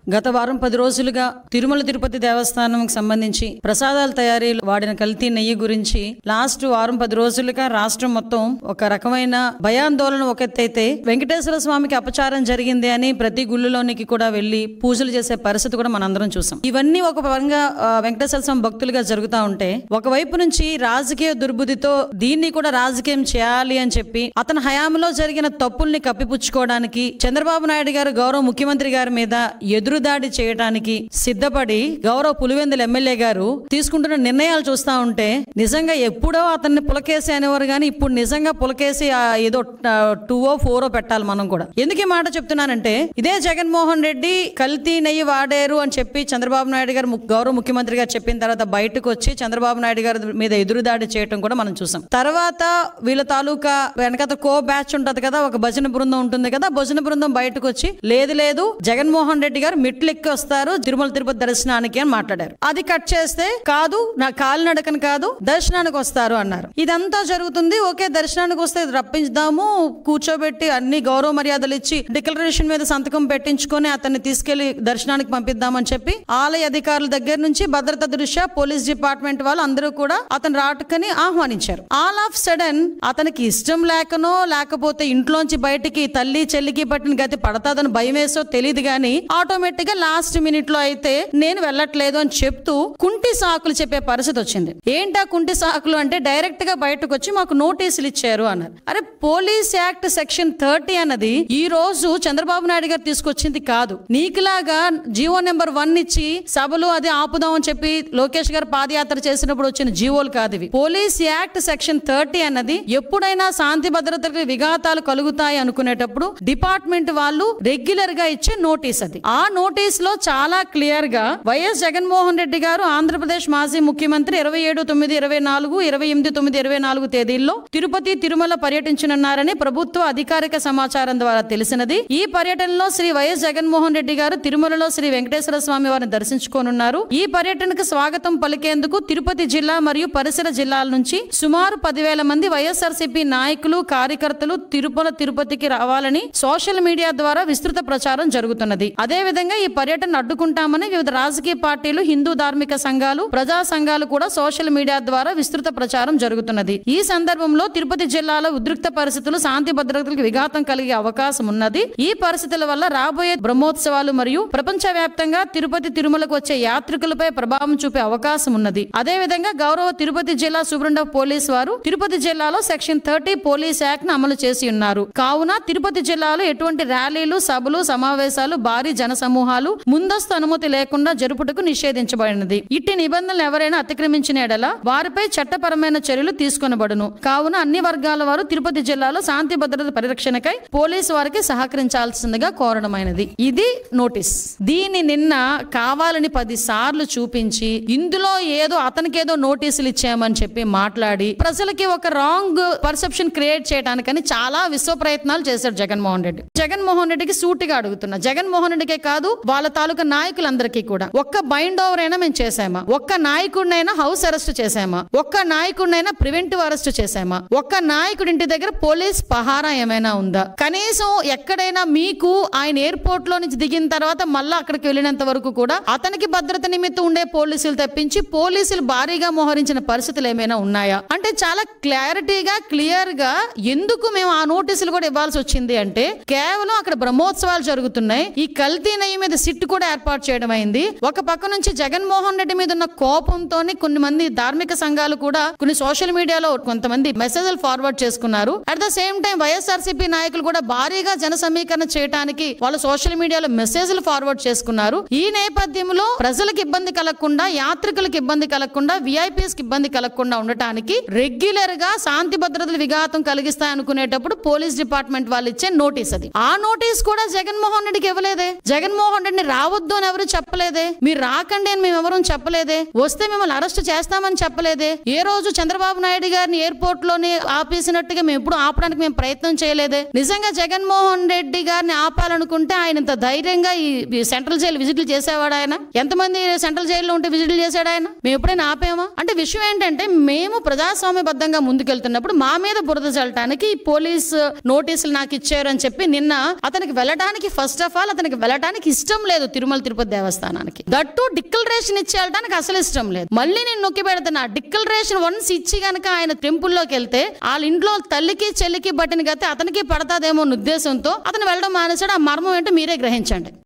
గత వారం పది రోజులుగా తిరుమల తిరుపతి దేవస్థానంకి సంబంధించి ప్రసాదాల తయారీ వాడిన కల్తీ నెయ్యి గురించి లాస్ట్ వారం పది రోజులుగా రాష్ట్రం మొత్తం ఒక రకమైన భయాందోళన ఒక ఎత్తైతే వెంకటేశ్వర స్వామికి అపచారం జరిగింది అని ప్రతి గుళ్ళలోనికి కూడా వెళ్లి పూజలు చేసే పరిస్థితి కూడా మనందరం చూసాం ఇవన్నీ ఒక పరంగా ఆ, వెంకటేశ్వర స్వామి భక్తులుగా జరుగుతా ఉంటే ఒకవైపు నుంచి రాజకీయ దుర్బుద్ధితో దీన్ని కూడా రాజకీయం చేయాలి అని చెప్పి అతని హయాంలో జరిగిన తప్పుల్ని కప్పిపుచ్చుకోవడానికి చంద్రబాబు నాయుడు గారు గౌరవ ముఖ్యమంత్రి గారి మీద ఎదురుదాడి చేయడానికి సిద్ధపడి గౌరవ పులివెందుల ఎమ్మెల్యే గారు తీసుకుంటున్న నిర్ణయాలు చూస్తా ఉంటే నిజంగా ఎప్పుడో అతన్ని పులకేసి అనేవారు కానీ ఇప్పుడు నిజంగా పులకేసి ఆ ఏదో టూ ఓ ఫోరో పెట్టాలి మనం కూడా ఎందుకు ఈ మాట చెప్తున్నానంటే ఇదే జగన్మోహన్ రెడ్డి కల్తీ నెయ్యి వాడారు అని చెప్పి చంద్రబాబు నాయుడు గారు ము- గౌరవ ముఖ్యమంత్రి గారు చెప్పిన తర్వాత బయటకు వచ్చి చంద్రబాబు నాయుడు గారి మీద ఎదురుదాడి చేయటం కూడా మనం చూసాం తర్వాత వీళ్ళ తాలూకా వెనకత కో బ్యాచ్ ఉంటది కదా ఒక భజన బృందం ఉంటుంది కదా భజన బృందం బయటకు వచ్చి లేదు లేదు జగన్మోహన్ రెడ్డి గారు మెట్లు ఎక్కి వస్తారు తిరుమల తిరుపతి దర్శనానికి అని మాట్లాడారు అది కట్ చేస్తే కాదు నా కాలినడకని కాదు దర్శనానికి వస్తారు అన్నారు ఇదంతా జరుగుతుంది ఓకే దర్శనానికి వస్తే రప్పించుదాము కూర్చోబెట్టి అన్ని గౌరవ మర్యాదలు ఇచ్చి డిక్లరేషన్ మీద సంతకం పెట్టించుకొని అతన్ని తీసుకెళ్లి దర్శనానికి పంపిద్దామని చెప్పి ఆలయ అధికారుల దగ్గర నుంచి భద్రత దృష్ట్యా పోలీస్ డిపార్ట్మెంట్ వాళ్ళు అందరూ కూడా అతను రాటుకని ఆహ్వానించారు ఆల్ ఆఫ్ సడన్ అతనికి ఇష్టం లేకనో లేకపోతే ఇంట్లోంచి బయటికి తల్లి చెల్లికి పట్టిన గతి పడతాదని భయం వేసో తెలియదు గాని ఆటోమేటిక్ గా లాస్ట్ మినిట్ లో అయితే నేను వెళ్ళట్లేదు అని చెప్తూ కుంటి సాకులు చెప్పే పరిస్థితి వచ్చింది ఏంటా కుంటి సాకులు అంటే డైరెక్ట్ గా బయటకు వచ్చి మాకు నోటీసులు ఇచ్చారు అన్నారు అరే పోలీస్ యాక్ట్ సెక్షన్ థర్టీ అన్నది ఈ రోజు చంద్రబాబు నాయుడు గారు తీసుకొచ్చింది కాదు నీకులాగా జీవో నెంబర్ వన్ ఇచ్చి సభలు అది ఆపుదాం అని చెప్పి లోకేష్ గారు పాదయాత్ర చేసినప్పుడు వచ్చిన జీవోలు కాదు ఇవి పోలీస్ యాక్ట్ సెక్షన్ థర్టీ అన్నది ఎప్పుడైనా శాంతి భద్రతలకు విఘాతాలు కలుగుతాయి అనుకునేటప్పుడు డిపార్ట్మెంట్ వాళ్ళు రెగ్యులర్ గా ఇచ్చే నోటీస్ అది ఆ నోటీస్ లో చాలా క్లియర్ గా వైఎస్ జగన్మోహన్ రెడ్డి గారు ఆంధ్రప్రదేశ్ మాజీ ముఖ్యమంత్రి ఇరవై ఏడు తొమ్మిది ఇరవై నాలుగు ఇరవై ఎనిమిది తొమ్మిది ఇరవై నాలుగు తేదీల్లో తిరుపతి తిరుమల పర్యటించనున్నారని ప్రభుత్వ అధికారిక సమాచారం ద్వారా తెలిసినది ఈ పర్యటనలో శ్రీ వైఎస్ జగన్మోహన్ రెడ్డి గారు తిరుమలలో శ్రీ వెంకటేశ్వర స్వామి వారిని దర్శించుకోనున్నారు ఈ పర్యటనకు స్వాగతం పలికేందుకు తిరుపతి జిల్లా మరియు పరిసర జిల్లాల నుంచి సుమారు పదివేల మంది వైఎస్ఆర్సీపీ నాయకులు కార్యకర్తలు తిరుపల తిరుపతికి రావాలని సోషల్ మీడియా ద్వారా విస్తృత ప్రచారం జరుగుతున్నది అదే విధంగా ఈ పర్యటన అడ్డుకుంటామని వివిధ రాజకీయ పార్టీలు హిందూ ధార్మిక సంఘాలు ప్రజా సంఘాలు కూడా సోషల్ మీడియా ద్వారా విస్తృత ప్రచారం జరుగుతున్నది ఈ సందర్భంలో తిరుపతి జిల్లాలో ఉద్రిక్త పరిస్థితులు శాంతి భద్రతలకు విఘాతం కలిగే అవకాశం ఉన్నది ఈ పరిస్థితుల వల్ల రాబోయే బ్రహ్మోత్సవాలు మరియు ప్రపంచ వ్యాప్తంగా తిరుపతి తిరుమలకు వచ్చే యాత్రికులపై ప్రభావం చూపే అవకాశం ఉన్నది అదే విధంగా గౌరవ తిరుపతి జిల్లా సూపరింట్ ఆఫ్ పోలీస్ వారు తిరుపతి జిల్లాలో సెక్షన్ థర్టీ పోలీస్ యాక్ట్ ను అమలు చేసి ఉన్నారు కావున తిరుపతి జిల్లాలో ఎటువంటి ర్యాలీలు సభలు సమావేశాలు భారీ జన సమూహాలు ముందస్తు అనుమతి లేకుండా జరుపుటకు నిషేధించబడినది ఇట్టి నిబంధనలు ఎవరైనా అతిక్రమించిన ఎడల వారిపై చట్టపరమైన చర్యలు తీసుకొనబడును కావున అన్ని వర్గాల వారు తిరుపతి జిల్లాలో శాంతి భద్రత పరిరక్షణకై పోలీసు వారికి సహకరించాల్సిందిగా కోరడమైనది ఇది నోటీస్ దీని నిన్న కావాలని పది సార్లు చూపించి ఇందులో ఏదో అతనికేదో నోటీసులు ఇచ్చామని చెప్పి మాట్లాడి ప్రజలకి ఒక రాంగ్ పర్సెప్షన్ క్రియేట్ చేయడానికని చాలా విశ్వ ప్రయత్నాలు చేశాడు జగన్మోహన్ రెడ్డి జగన్మోహన్ రెడ్డికి సూటిగా అడుగుతున్నా జగన్మోహన్ రెడ్డికే కాదు వాళ్ళ తాలూకా నాయకులందరికీ కూడా ఒక్క బైండ్ ఓవర్ అయినా మేము చేసామా ఒక్క నాయకుడినైనా హౌస్ అరెస్ట్ చేసామా ఒక్క నాయకుడినైనా ప్రివెంటివ్ అరెస్ట్ చేసామా ఒక్క నాయకుడి ఇంటి దగ్గర పోలీస్ పహారా ఏమైనా ఉందా కనీసం ఎక్కడైనా మీకు ఆయన ఎయిర్పోర్ట్ లో నుంచి దిగిన తర్వాత మళ్ళీ అక్కడికి వెళ్ళినంత వరకు కూడా అతనికి భద్రత నిమిత్తం ఉండే పోలీసులు తప్పించి పోలీసులు భారీగా మోహరించిన పరిస్థితులు ఏమైనా ఉన్నాయా అంటే చాలా క్లారిటీగా క్లియర్ గా ఎందుకు మేము ఆ నోటీసులు కూడా ఇవ్వాల్సి వచ్చింది అంటే కేవలం అక్కడ బ్రహ్మోత్సవాలు జరుగుతున్నాయి ఈ కల్తీ నెయ్యి మీద సిట్ కూడా ఏర్పాటు చేయడం అయింది ఒక పక్క నుంచి జగన్మోహన్ రెడ్డి మీద ఉన్న కోపంతోని కొన్ని మంది ధార్మిక సంఘాలు కూడా కొన్ని సోషల్ మీడియాలో కొంతమంది మెసేజ్లు ఫార్వర్డ్ చేసుకున్నారు at the same time YSRCP నాయకులు కూడా భారీగా జన సమీకరణ చేయడానికి వాళ్ళు సోషల్ మీడియాలో మెసేజ్లు ఫార్వర్డ్ చేసుకున్నారు ఈ నేపథ్యంలో ప్రజలకు ఇబ్బంది కలగకుండా యాత్రికులకు ఇబ్బంది కలగకుండా విఐపీఎస్ కి ఇబ్బంది కలగకుండా ఉండటానికి రెగ్యులర్ గా శాంతి భద్రతలు విఘాతం కలిగిస్తాయి అనుకునేటప్పుడు పోలీస్ డిపార్ట్మెంట్ వాళ్ళు ఇచ్చే నోటీస్ అది ఆ నోటీస్ కూడా జగన్మోహన్ రెడ్డికి ఇవ్వలేదే జగన్మోహన్ రెడ్డిని రావద్దు అని ఎవరు చెప్పలేదే మీరు రాకండి అని మేము ఎవరు చెప్పలేదే వస్తే మిమ్మల్ని అరెస్ట్ చేస్తామని చెప్పలేదే ఏ రోజు చంద్రబాబు నాయుడు గారిని ఎయిర్పోర్ట్ లోనే ఆపేసినట్టుగా మేము ఎప్పుడు ఆపడానికి మేము ప్రయత్నం చేయలేదే నిజంగా జగన్మోహన్ రెడ్డి గారిని ఆపాలనుకుంటే ఆయన ఇంత ధైర్యంగా ఈ ఈ సెంట్రల్ జైలు విజిట్లు చేసేవాడు ఆయన ఎంతమంది సెంట్రల్ జైల్లో ఉంటే విజిట్లు చేశాడు ఆయన మేము ఎప్పుడైనా ఆపామా అంటే విషయం ఏంటంటే మేము ప్రజాస్వామ్యబద్ధంగా ముందుకెళ్తున్నప్పుడు మా మీద బురద చల్లటానికి ఈ పోలీస్ నోటీసులు నాకు ఇచ్చారు అని చెప్పి నిన్న అతనికి వెళ్ళడానికి ఫస్ట్ ఆఫ్ ఆల్ అతనికి వెళ్ళడానికి ఇష్టం లేదు తిరుమల తిరుపతి దేవస్థానానికి దట్టు డిక్లరేషన్ ఇచ్చి వెళ్ళడానికి అసలు ఇష్టం లేదు మళ్ళీ నేను నొక్కి పెడుతున్నా డిక్లరేషన్ వన్స్ ఇచ్చి గనక ఆయన టెంపుల్లోకి వెళ్తే వాళ్ళ ఇంట్లో తల్లికి చెల్లికి బట్టిన గతే అతనికి పడతాదేమో అన్న ఉద్దేశంతో అతను వెళ్ళడం మానేశాడు ఆ మర్మం ఏంటో మీరే గ్రహించండి